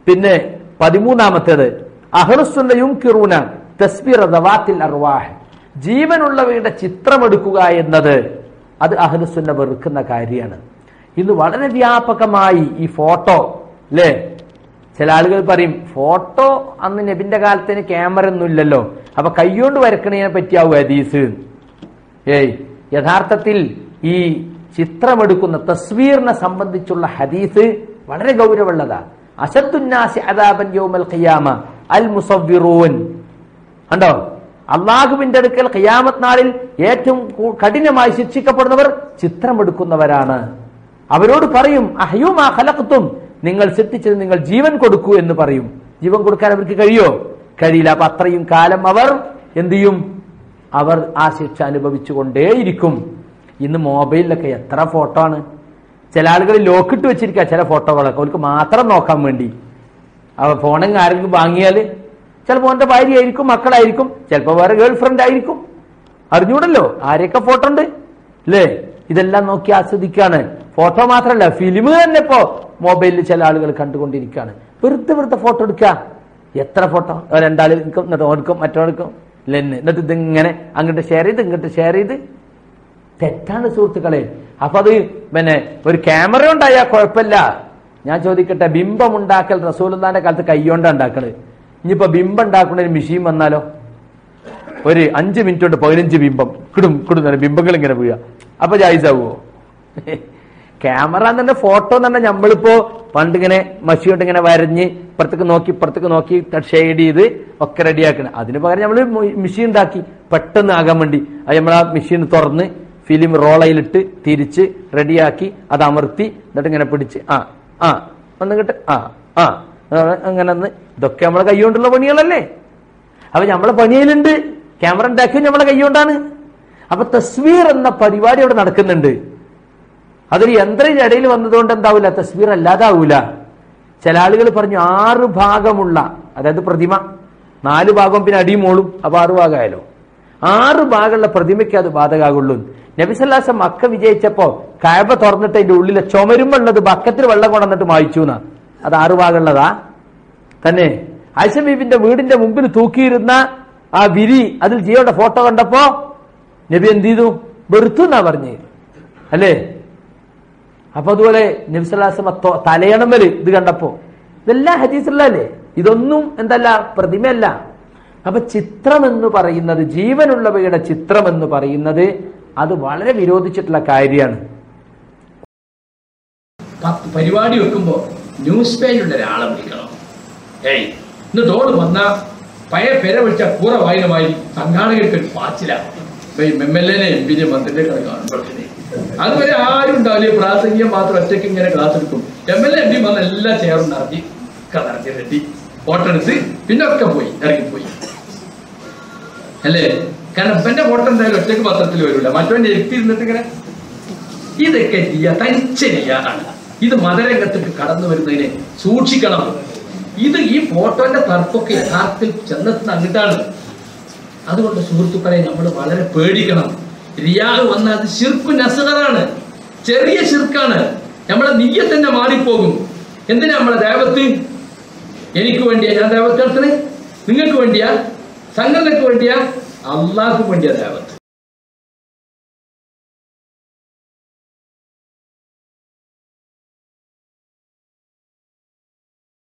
പിന്നെ പതിമൂന്നാമത്തേത് അഹ്ലുസുന്നയും കിറൂന തസ്ബീർ ദവാത്തിൽ അർവാഹ് ജീവനുള്ളവയുടെ ചിത്രമെടുക്കുക എന്നത് അത് അഹ്ലുസുന്ന വെറുക്കുന്ന കാര്യമാണ് ഇന്ന് വളരെ വ്യാപകമായി ഈ ഫോട്ടോ അല്ലേ ചില ആളുകൾ പറയും ഫോട്ടോ അന്ന് നബിന്റെ കാലത്തിന് ക്യാമറ ഒന്നും ഇല്ലല്ലോ അപ്പൊ കൈകൊണ്ട് വരക്കണതിനെ പറ്റിയാവും ഹദീസ് ഏയ് യഥാർത്ഥത്തിൽ ഈ ചിത്രമെടുക്കുന്ന തസ്വീറിനെ സംബന്ധിച്ചുള്ള ഹദീസ് വളരെ ഗൗരവമുള്ളതാ അശത്തുന്നാസി അദാബൻ യൗമൽ ഖിയാമ അൽ മുസവ്വിറൂൻ കണ്ടോ അള്ളാഹുവിന്റെ അടുക്കൽ ഖിയാമത്ത് നാളിൽ ഏറ്റവും കൂ- കഠിനമായി ശിക്ഷിക്കപ്പെടുന്നവർ ചിത്രമെടുക്കുന്നവരാണ് അവരോട് പറയും അഹ്യൂമാ ഖലഖ്തും നിങ്ങൾ സൃഷ്ടിച്ചത് നിങ്ങൾ ജീവൻ കൊടുക്കൂ എന്ന് പറയും ജീവൻ കൊടുക്കാൻ അവർക്ക് കഴിയോ കഴിയില്ല അപ്പൊ അത്രയും കാലം അവർ എന്ത് ചെയ്യും അവർ ആ ശിക്ഷ അനുഭവിച്ചുകൊണ്ടേയിരിക്കും ഇന്ന് മൊബൈലിലൊക്കെ എത്ര ഫോട്ടോ ആണ് ചില ആളുകൾ ലോക്കിട്ട് വെച്ചിരിക്കുക ചില ഫോട്ടോകളൊക്കെ അവർക്ക് മാത്രം നോക്കാൻ വേണ്ടി അവ ഫോണെങ്കിൽ ആരെങ്കിലും വാങ്ങിയാൽ ചിലപ്പോൾ അവന്റെ ഭാര്യ ആയിരിക്കും മക്കളായിരിക്കും ചിലപ്പോൾ വേറെ ഗേൾ ഫ്രണ്ട് ആയിരിക്കും അറിഞ്ഞൂടല്ലോ ആരെയൊക്കെ ഫോട്ടോ ഉണ്ട് അല്ലേ ഇതെല്ലാം നോക്കി ആസ്വദിക്കാണ് ഫോട്ടോ മാത്രമല്ല ഫിലിം തന്നെ ഇപ്പോ മൊബൈലിൽ ചില ആളുകൾ കണ്ടുകൊണ്ടിരിക്കുകയാണ് വെറുതെ വെറുതെ ഫോട്ടോ എടുക്കുക എത്ര ഫോട്ടോ രണ്ടാൾ നിൽക്കും എന്നിട്ട് ഓർക്കും മറ്റോർക്കും ലെന്ന് എന്നിട്ട് ഇതിങ്ങനെ അങ്ങോട്ട് ഷെയർ ചെയ്ത് ഇങ്ങോട്ട് ഷെയർ ചെയ്ത് തെറ്റാണ് സുഹൃത്തുക്കളെ അപ്പൊ അത് പിന്നെ ഒരു ക്യാമറ ഉണ്ടായാൽ കുഴപ്പമില്ല ഞാൻ ചോദിക്കട്ടെ ബിംബം ഉണ്ടാക്കൽ റസൂലുള്ളാന്റെ കാലത്ത് കൈകൊണ്ട് ഉണ്ടാക്കണത് ഇനിയിപ്പോ ബിംബം ഉണ്ടാക്കുന്ന ഒരു മെഷീൻ വന്നാലോ ഒരു അഞ്ച് മിനിറ്റ് കൊണ്ട് പതിനഞ്ച് ബിംബം കിടും കിടുന്ന ബിംബങ്ങൾ ഇങ്ങനെ വീഴുക അപ്പൊ ജായിസാവോ ക്യാമറ എന്ന് പറഞ്ഞ ഫോട്ടോ എന്ന് പറഞ്ഞാൽ നമ്മളിപ്പോ പണ്ടിങ്ങനെ മഷി കൊണ്ട് ഇങ്ങനെ വരഞ്ഞ് ഇപ്പുറത്തേക്ക് നോക്കി ഇപ്പുറത്തേക്ക് നോക്കി ഷെയ്ഡ് ചെയ്ത് ഒക്കെ റെഡിയാക്കണം അതിന് പകരം നമ്മൾ മെഷീൻ ഉണ്ടാക്കി പെട്ടെന്ന് ആകാൻ വേണ്ടി അത് നമ്മൾ ആ മെഷീൻ തുറന്ന് ഫിലിം റോളയിലിട്ട് തിരിച്ച് റെഡിയാക്കി അത് അമർത്തി എന്നിട്ട് ഇങ്ങനെ പിടിച്ച് ആ ആ ഒന്നിങ്ങട്ട് ആ ആ ആ, അങ്ങനെ ഒന്ന് ഇതൊക്കെ നമ്മളെ കൈകൊണ്ടുള്ള പണികളല്ലേ അപ്പൊ നമ്മളെ പണിയിലുണ്ട് ക്യാമറ ഉണ്ടാക്കിയത് നമ്മളെ കൈകൊണ്ടാണ് അപ്പൊ തസ്വീർ എന്ന പരിപാടി അവിടെ നടക്കുന്നുണ്ട് അതൊരു യന്ത്രയുടെ ഇടയിൽ വന്നതുകൊണ്ട് എന്താവൂല തസ്വീർ അല്ലാതാവൂല ചില ആളുകൾ പറഞ്ഞു ആറ് ഭാഗമുള്ള അതായത് പ്രതിമ നാല് ഭാഗം പിന്നെ അടിയും മോളും അപ്പൊ ആറ് ഭാഗമായാലോ ആറ് ഭാഗമുള്ള പ്രതിമയ്ക്ക് അത് ബാധകാകുള്ളൂ നബിസല്ലാസം മക്ക വിജയിച്ചപ്പോ കയബ തുറന്നിട്ട് അതിന്റെ ഉള്ളിലെ ചുമരുമ്പുള്ളത് ബക്കത്തിൽ വെള്ളം കൊണ്ടുവന്നിട്ട് മായിച്ചു എന്നാ അത് ആറ് ഭാഗമുള്ളതാ തന്നെ ആയിഷബീബിന്റെ വീടിന്റെ മുമ്പിൽ തൂക്കിയിരുന്ന ആ വിരി അതിൽ ജിയോയുടെ ഫോട്ടോ കണ്ടപ്പോ നബി എന്ത് ചെയ്തു വെറുത്തു എന്നാ പറഞ്ഞ് അല്ലേ അപ്പൊ അതുപോലെ നബിസ്വലാസമ തലയണമല് ഇത് കണ്ടപ്പോ ഇതെല്ലാം ഹദീസുള്ളല്ലേ ഇതൊന്നും എന്തല്ല പ്രതിമയല്ല അപ്പൊ ചിത്രം എന്ന് പറയുന്നത് ജീവനുള്ളവയുടെ ചിത്രം എന്ന് പറയുന്നത് അത് വളരെ വിരോധിച്ചിട്ടുള്ള കാര്യമാണ് പത്ത് പരിപാടി വെക്കുമ്പോ ന്യൂസ് പേജിലുള്ള ഒരാളെ വിളിക്കണം ഏയ് എന്നിട്ട് ഓട് വന്ന പഴയ പേരെ വിളിച്ച കൂറ വായനമായി സംഘാടകർക്ക് ഒരു പാച്ചിലാണ് എം എൽ എനെ എം പിനെ മന്ത്രിനെ കാണുമ്പോഴേ അതുവരെ ആരും ഉണ്ടാവില്ല പ്രാസംഗികം മാത്രം ഒറ്റയ്ക്ക് ഇങ്ങനെ ക്ലാസ് എടുക്കും M L A M P വന്ന എല്ലാ ചെയറും നടത്തി ഒക്കെ നടത്തി റെഡി ഫോട്ടോ എടുത്ത് പിന്നെ ഒക്കെ പോയി ഇറങ്ങിപ്പോയി അല്ലേ കാരണം ഇവന്റെ ഫോട്ടോ എന്തായാലും ഒറ്റയ്ക്ക് പത്രത്തിൽ വരില്ല മറ്റവന്റെ എത്തി ഇരുന്നിട്ട് ഇങ്ങനെ ഇതൊക്കെ ചെയ്യാ തനിച്ച ചെയ്യാനാണ് ഇത് മതരംഗത്തേക്ക് കടന്നു വരുന്നതിനെ സൂക്ഷിക്കണം ഇത് ഈ ഫോട്ടോന്റെ തർക്കൊക്കെ യഥാർത്ഥത്തിൽ ചെന്നെത്തുന്ന അങ്ങോട്ടാണ് അതുകൊണ്ട് സുഹൃത്തുക്കളെ നമ്മൾ വളരെ പേടിക്കണം റിയാഹ് വന്ന അത് ശിർക്ക് നസറാണ് ചെറിയ ശിർക്കാണ് നമ്മളെ നീയെ തന്നെ മാറിപ്പോകും എന്തിനാ നമ്മളെ ദേവത്ത് എനിക്ക് വേണ്ടിയാ ഞാൻ ദേവത്ത് നടത്തണേ നിങ്ങൾക്ക് വേണ്ടിയാ സംഘടനക്ക് വേണ്ടിയാ അള്ളാഹ്ക്ക് വേണ്ടിയാ ദേവത്ത്